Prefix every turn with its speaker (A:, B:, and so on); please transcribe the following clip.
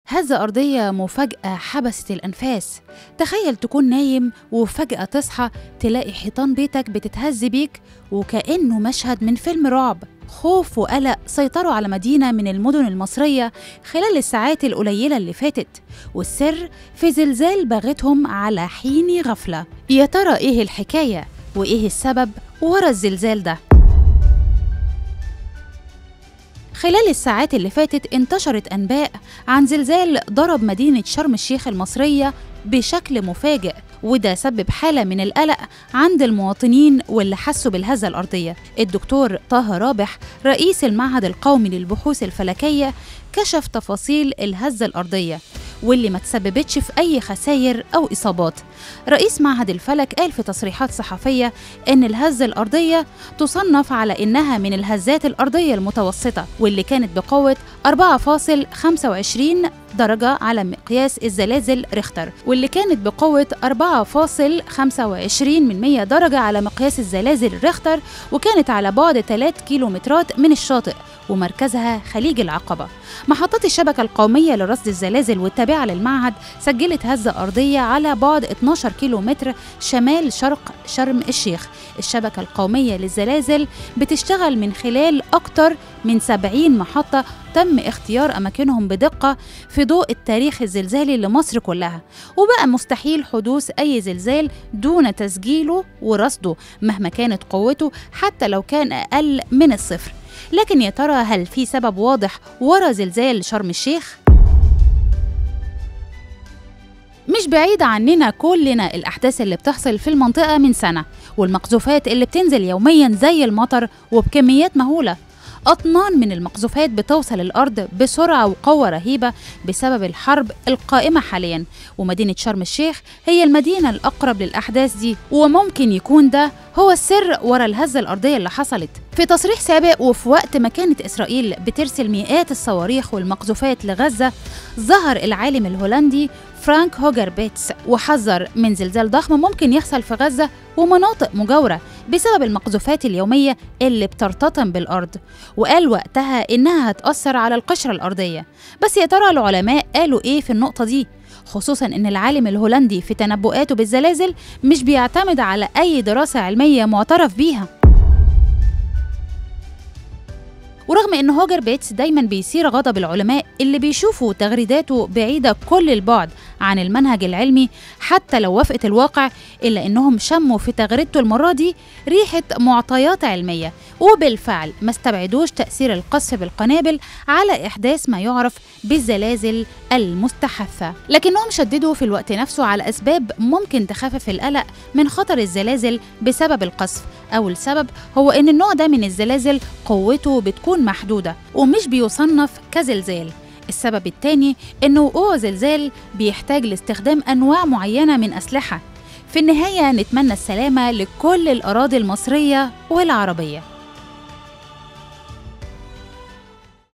A: هزة أرضية مفاجأة حبست الأنفاس تخيل تكون نايم وفجأة تصحى تلاقي حيطان بيتك بتتهز بيك وكأنه مشهد من فيلم رعب خوف وقلق سيطروا على مدينة من المدن المصرية خلال الساعات القليلة اللي فاتت والسر في زلزال باغتهم على حين غفلة يا ترى إيه الحكاية وإيه السبب ورا الزلزال ده خلال الساعات اللي فاتت انتشرت أنباء عن زلزال ضرب مدينة شرم الشيخ المصرية بشكل مفاجئ وده سبب حالة من القلق عند المواطنين واللي حسوا بالهزة الأرضية الدكتور طه رابح رئيس المعهد القومي للبحوث الفلكية كشف تفاصيل الهزة الأرضية واللي ما تسببتش في أي خسائر أو إصابات رئيس معهد الفلك قال في تصريحات صحفية إن الهزة الأرضية تصنف على إنها من الهزات الأرضية المتوسطة واللي كانت بقوة 4.25 درجة على مقياس الزلازل ريختر واللي كانت بقوة 4.25 من 100 درجة على مقياس الزلازل ريختر وكانت على بعد 3 كيلومترات من الشاطئ ومركزها خليج العقبة محطات الشبكة القومية لرصد الزلازل والتابعة للمعهد سجلت هزة أرضية على بعد 12 كيلومتر شمال شرق شرم الشيخ الشبكة القومية للزلازل بتشتغل من خلال أكثر من 70 محطة تم اختيار أماكنهم بدقة في ضوء التاريخ الزلزالي لمصر كلها وبقى مستحيل حدوث أي زلزال دون تسجيله ورصده مهما كانت قوته حتى لو كان أقل من الصفر لكن يا ترى هل في سبب واضح ورا زلزال شرم الشيخ؟ مش بعيدة عننا كلنا الأحداث اللي بتحصل في المنطقة من سنة والمقذوفات اللي بتنزل يوميا زي المطر وبكميات مهولة أطنان من المقذوفات بتوصل الأرض بسرعة وقوة رهيبة بسبب الحرب القائمة حاليا ومدينة شرم الشيخ هي المدينة الأقرب للأحداث دي وممكن يكون ده هو السر ورا الهزة الأرضية اللي حصلت في تصريح سابق وفي وقت ما كانت إسرائيل بترسل مئات الصواريخ والمقذوفات لغزة ظهر العالم الهولندي فرانك هوجر بيتس وحذر من زلزال ضخم ممكن يحصل في غزة ومناطق مجاورة بسبب المقذوفات اليومية اللي بترتطم بالأرض وقال وقتها إنها هتأثر على القشرة الأرضية بس يا ترى العلماء قالوا إيه في النقطة دي؟ خصوصا ان العالم الهولندي في تنبؤاته بالزلازل مش بيعتمد على اي دراسه علميه معترف بيها ورغم ان هوجر بيتس دايما بيثير غضب العلماء اللي بيشوفوا تغريداته بعيده كل البعد عن المنهج العلمي حتى لو وافقت الواقع الا انهم شموا في تغريدته المره دي ريحه معطيات علميه وبالفعل ما استبعدوش تاثير القذف بالقنابل على احداث ما يعرف بالزلازل المستحثه لكنهم شددوا في الوقت نفسه على اسباب ممكن تخفف القلق من خطر الزلازل بسبب القذف أول سبب هو إن النوع ده من الزلازل قوته بتكون محدودة ومش بيصنف كزلزال السبب الثاني إن وقوع زلزال بيحتاج لاستخدام أنواع معينة من أسلحة في النهاية نتمنى السلامة لكل الأراضي المصرية والعربية